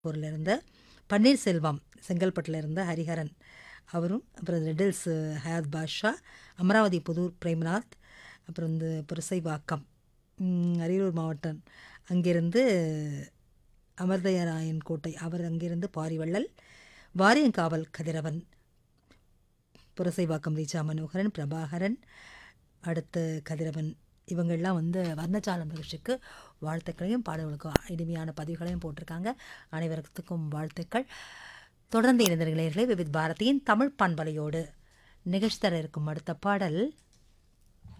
ஊரில் இருந்த பன்னீர்செல்வம் செங்கல்பட்டில் இருந்த ஹரிஹரன் அவரும் அப்புறம் ரெட்டில்ஸ் ஹயாத் பாஷா அமராவதி புதூர் பிரேம்நாத் அப்புறம் வந்து புரசைவாக்கம் ம், அரியலூர் மாவட்டம் அங்கிருந்து அமர்தயராயன் கோட்டை அவர் அங்கிருந்து பாரிவள்ளல் வாரியங்காவல் கதிரவன் புரசைவாக்கம் ரீச்சா மனோகரன் பிரபாகரன் அடுத்து கதிரவன் இவங்கெல்லாம் வந்து வர்ணஜாலம் நிகழ்ச்சிக்கு வாழ்த்துக்களையும் பாடல்களுக்கும் இனிமையான பதிவுகளையும் போட்டிருக்காங்க அனைவருக்கும் வாழ்த்துக்கள் தொடர்ந்து இணைந்திருக்கிறீர்களே விவித் பாரதியின் தமிழ் பண்பலையோடு நிகழ்ச்சி தர இருக்கும் அடுத்த பாடல்